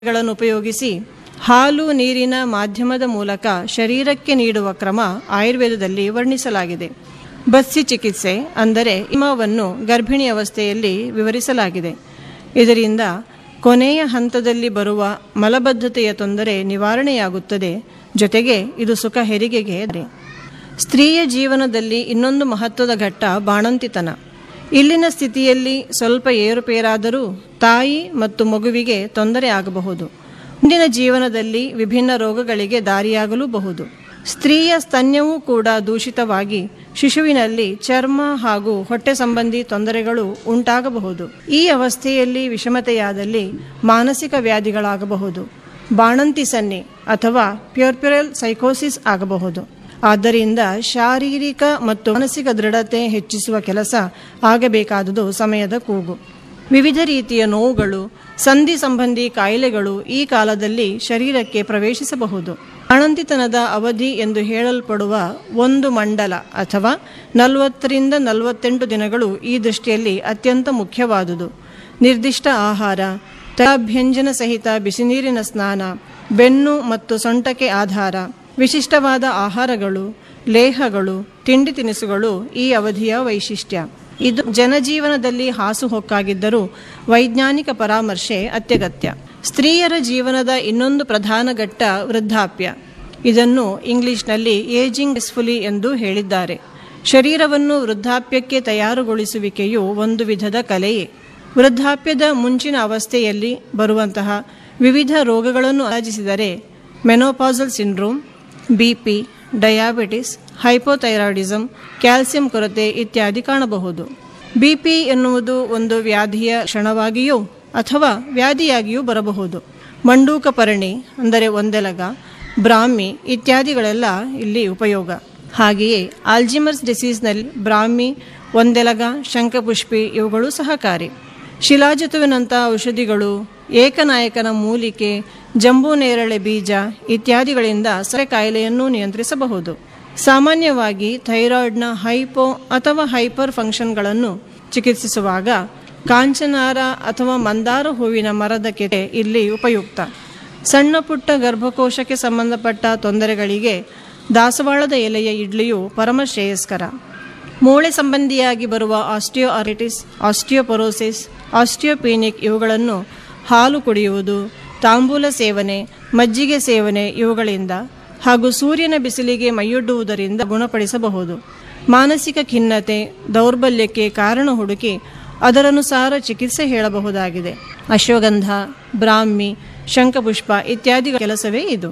ಗಳನ್ನು ಉಪಯೋಗಿಸಿ ಹಾಲು ನೀರಿನ ಮಾಧ್ಯಮದ ಮೂಲಕ ಶರೀರಕ್ಕೆ ನೀಡುವ ಕ್ರಮ ಆಯುರ್ವೇದದಲ್ಲಿ ವರ್ಣಿಸಲಾಗಿದೆ ಬಸ್ಸಿ ಚಿಕಿತ್ಸೆ ಅಂದರೆ ಹಿಮವನ್ನು ಗರ್ಭಿಣಿ ಅವಸ್ಥೆಯಲ್ಲಿ ವಿವರಿಸಲಾಗಿದೆ ಇದರಿಂದ ಕೊನೆಯ ಹಂತದಲ್ಲಿ ಬರುವ ಮಲಬದ್ಧತೆಯ ತೊಂದರೆ ನಿವಾರಣೆಯಾಗುತ್ತದೆ ಜೊತೆಗೆ ಇದು ಸುಖ ಹೆರಿಗೆಗೆ ಇದೆ. ಸ್ತ್ರೀಯ ಜೀವನದಲ್ಲಿ ಇನ್ನೊಂದು ಮಹತ್ವದ ಘಟ್ಟ ಬಾಣಂತಿತನ ಇಲ್ಲಿನ ಸ್ಥಿತಿಯಲ್ಲಿ ಸ್ವಲ್ಪ ಏರುಪೇರಾದರೂ ತಾಯಿ ಮತ್ತು ಮಗುವಿಗೆ ತೊಂದರೆ ಆಗಬಹುದು ಮುಂದಿನ ಜೀವನದಲ್ಲಿ ವಿಭಿನ್ನ ರೋಗಗಳಿಗೆ ದಾರಿಯಾಗಲೂಬಹುದು ಸ್ತ್ರೀಯ ಸ್ತನ್ಯವೂ ಕೂಡ ದೂಷಿತವಾಗಿ ಶಿಶುವಿನಲ್ಲಿ ಚರ್ಮ ಹಾಗೂ ಹೊಟ್ಟೆ ಸಂಬಂಧಿ ತೊಂದರೆಗಳು ಉಂಟಾಗಬಹುದು ಈ ಅವಸ್ಥೆಯಲ್ಲಿ ವಿಷಮತೆಯಾದಲ್ಲಿ ಮಾನಸಿಕ ವ್ಯಾಧಿಗಳಾಗಬಹುದು ಬಾಣಂತಿ ಸನ್ನಿ ಅಥವಾ ಪ್ಯೂರ್ಪ್ಯುರಲ್ ಸೈಕೋಸಿಸ್ ಆಗಬಹುದು ಆದ್ದರಿಂದ ಶಾರೀರಿಕ ಮತ್ತು ಮಾನಸಿಕ ದೃಢತೆ ಹೆಚ್ಚಿಸುವ ಕೆಲಸ ಆಗಬೇಕಾದುದು ಸಮಯದ ಕೂಗು ವಿವಿಧ ರೀತಿಯ ನೋವುಗಳು ಸಂಧಿ ಸಂಬಂಧಿ ಕಾಯಿಲೆಗಳು ಈ ಕಾಲದಲ್ಲಿ ಶರೀರಕ್ಕೆ ಪ್ರವೇಶಿಸಬಹುದು ಬಾಣಂತಿತನದ ಅವಧಿ ಎಂದು ಹೇಳಲ್ಪಡುವ ಒಂದು ಮಂಡಲ ಅಥವಾ ನಲವತ್ತರಿಂದ ನಲವತ್ತೆಂಟು ದಿನಗಳು ಈ ದೃಷ್ಟಿಯಲ್ಲಿ ಅತ್ಯಂತ ಮುಖ್ಯವಾದುದು ನಿರ್ದಿಷ್ಟ ಆಹಾರ ತಲಾಭ್ಯಂಜನ ಸಹಿತ ಬಿಸಿನೀರಿನ ಸ್ನಾನ ಬೆನ್ನು ಮತ್ತು ಸೊಂಟಕ್ಕೆ ಆಧಾರ ವಿಶಿಷ್ಟವಾದ ಆಹಾರಗಳು ಲೇಹಗಳು ತಿಂಡಿ ತಿನಿಸುಗಳು ಈ ಅವಧಿಯ ವೈಶಿಷ್ಟ್ಯ ಇದು ಜನಜೀವನದಲ್ಲಿ ಹಾಸುಹೊಕ್ಕಾಗಿದ್ದರೂ ವೈಜ್ಞಾನಿಕ ಪರಾಮರ್ಶೆ ಅತ್ಯಗತ್ಯ ಸ್ತ್ರೀಯರ ಜೀವನದ ಇನ್ನೊಂದು ಪ್ರಧಾನ ಘಟ್ಟ ವೃದ್ಧಾಪ್ಯ ಇದನ್ನು ಇಂಗ್ಲಿಷ್ನಲ್ಲಿ ಏಜಿಂಗ್ ಗ್ರೇಸ್ಫುಲಿ ಎಂದು ಹೇಳಿದ್ದಾರೆ ಶರೀರವನ್ನು ವೃದ್ಧಾಪ್ಯಕ್ಕೆ ತಯಾರುಗೊಳಿಸುವಿಕೆಯು ಒಂದು ವಿಧದ ಕಲೆಯೇ ವೃದ್ಧಾಪ್ಯದ ಮುಂಚಿನ ಅವಸ್ಥೆಯಲ್ಲಿ ಬರುವಂತಹ ವಿವಿಧ ರೋಗಗಳನ್ನು ಆಲೋಚಿಸಿದರೆ menopausal syndrome BP diabetes hypothyroidism calcium ಕೊರತೆ ಇತ್ಯಾದಿ ಕಾಣಬಹುದು ಬಿಪಿ ಎನ್ನುವುದು ಒಂದು ವ್ಯಾಧಿಯ ಕ್ಷಣವಾಗಿಯೂ ಅಥವಾ ವ್ಯಾಧಿಯಾಗಿಯೂ ಬರಬಹುದು ಮಂಡೂಕ ಪರಣಿ ಅಂದರೆ ಒಂದೆಲಗ ಬ್ರಾಹ್ಮಿ ಇತ್ಯಾದಿಗಳೆಲ್ಲ ಇಲ್ಲಿ ಉಪಯೋಗ ಹಾಗೆಯೇ ಆಲ್ಜಿಮರ್ಸ್ ಡಿಸೀಸ್ನಲ್ಲಿ ಬ್ರಾಹ್ಮಿ ಒಂದೆಲಗ ಶಂಖಪುಷ್ಪಿ ಇವುಗಳು ಸಹಕಾರಿ ಶಿಲಾಜತುವಿನಂಥ ಔಷಧಿಗಳು ಏಕನಾಯಕನ ಮೂಲಿಕೆ ಜಂಬೂ ನೇರಳೆ ಬೀಜ ಇತ್ಯಾದಿಗಳಿಂದ ಸಕ್ಕರೆ ಕಾಯಿಲೆಯನ್ನು ನಿಯಂತ್ರಿಸಬಹುದು ಸಾಮಾನ್ಯವಾಗಿ ಥೈರಾಯ್ಡ್ನ ಹೈಪೋ ಅಥವಾ ಹೈಪರ್ ಫಂಕ್ಷನ್ಗಳನ್ನು ಚಿಕಿತ್ಸಿಸುವಾಗ ಕಾಂಚನಾರ ಅಥವಾ ಮಂದಾರ ಹೂವಿನ ಮರದ ಕೆರೆ ಇಲ್ಲಿ ಉಪಯುಕ್ತ ಸಣ್ಣ ಪುಟ್ಟ ಗರ್ಭಕೋಶಕ್ಕೆ ಸಂಬಂಧಪಟ್ಟ ತೊಂದರೆಗಳಿಗೆ ದಾಸವಾಳದ ಎಲೆಯ ಇಡ್ಲಿಯು ಪರಮ ಶ್ರೇಯಸ್ಕರ ಮೂಳೆ ಸಂಬಂಧಿಯಾಗಿ ಬರುವ ಆಸ್ಟಿಯೋ ಆರಿಟಿಸ್ ಆಸ್ಟಿಯೋಪೊರೋಸಿಸ್ ಆಸ್ಟಿಯೋಪೀನಿಕ್ ಇವುಗಳನ್ನು ಹಾಲು ಕುಡಿಯುವುದು ತಾಂಬೂಲ ಸೇವನೆ ಮಜ್ಜಿಗೆ ಸೇವನೆ ಇವುಗಳಿಂದ ಹಾಗೂ ಸೂರ್ಯನ ಬಿಸಿಲಿಗೆ ಮೈಯೊಡ್ಡುವುದರಿಂದ ಗುಣಪಡಿಸಬಹುದು ಮಾನಸಿಕ ಖಿನ್ನತೆ ದೌರ್ಬಲ್ಯಕ್ಕೆ ಕಾರಣ ಹುಡುಕಿ ಅದರನುಸಾರ ಚಿಕಿತ್ಸೆ ಹೇಳಬಹುದಾಗಿದೆ ಅಶ್ವಗಂಧ ಬ್ರಾಹ್ಮಿ ಶಂಖಪುಷ್ಪ ಇತ್ಯಾದಿ ಕೆಲಸವೇ ಇದು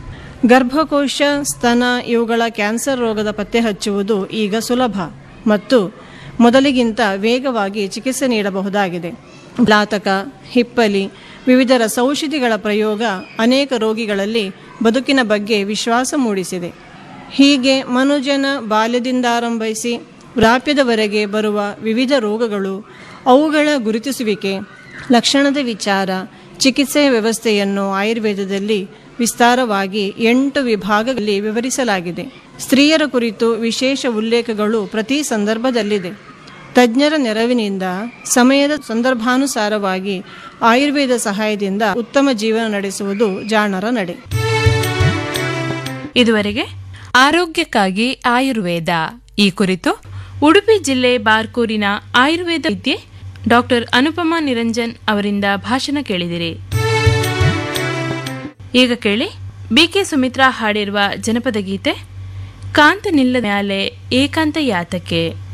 ಗರ್ಭಕೋಶ ಸ್ತನ ಇವುಗಳ ಕ್ಯಾನ್ಸರ್ ರೋಗದ ಪತ್ತೆ ಹಚ್ಚುವುದು ಈಗ ಸುಲಭ ಮತ್ತು ಮೊದಲಿಗಿಂತ ವೇಗವಾಗಿ ಚಿಕಿತ್ಸೆ ನೀಡಬಹುದಾಗಿದೆ ಲಾತಕ ಹಿಪ್ಪಲಿ ವಿವಿಧ ರಸೌಷಧಿಗಳ ಪ್ರಯೋಗ ಅನೇಕ ರೋಗಿಗಳಲ್ಲಿ ಬದುಕಿನ ಬಗ್ಗೆ ವಿಶ್ವಾಸ ಮೂಡಿಸಿದೆ ಹೀಗೆ ಮನುಜನ ಬಾಲ್ಯದಿಂದಾರಂಭಿಸಿ ವೃದ್ಧಾಪ್ಯದವರೆಗೆ ಬರುವ ವಿವಿಧ ರೋಗಗಳು ಅವುಗಳ ಗುರುತಿಸುವಿಕೆ ಲಕ್ಷಣದ ವಿಚಾರ ಚಿಕಿತ್ಸೆಯ ವ್ಯವಸ್ಥೆಯನ್ನು ಆಯುರ್ವೇದದಲ್ಲಿ ವಿಸ್ತಾರವಾಗಿ ಎಂಟು ವಿಭಾಗಗಳಲ್ಲಿ ವಿವರಿಸಲಾಗಿದೆ ಸ್ತ್ರೀಯರ ಕುರಿತು ವಿಶೇಷ ಉಲ್ಲೇಖಗಳು ಪ್ರತಿ ಸಂದರ್ಭದಲ್ಲಿದೆ ತಜ್ಞರ ನೆರವಿನಿಂದ ಸಮಯದ ಸಂದರ್ಭಾನುಸಾರವಾಗಿ ಆಯುರ್ವೇದ ಸಹಾಯದಿಂದ ಉತ್ತಮ ಜೀವನ ನಡೆಸುವುದು ಜಾಣರ ನಡೆ ಇದುವರೆಗೆ ಆರೋಗ್ಯಕ್ಕಾಗಿ ಆಯುರ್ವೇದ ಈ ಕುರಿತು ಉಡುಪಿ ಜಿಲ್ಲೆ ಬಾರ್ಕೂರಿನ ಆಯುರ್ವೇದ ವಿದ್ಯೆ ಡಾಕ್ಟರ್ ಅನುಪಮಾ ನಿರಂಜನ್ ಅವರಿಂದ ಭಾಷಣ ಕೇಳಿದಿರಿ ಈಗ ಕೇಳಿ ಬಿಕೆ ಸುಮಿತ್ರಾ ಹಾಡಿರುವ ಜನಪದ ಗೀತೆ ಕಾಂತ ನಿಲ್ಲದ ಮ್ಯಾಲೆ ಏಕಾಂತ ಯಾತಕ್ಕೆ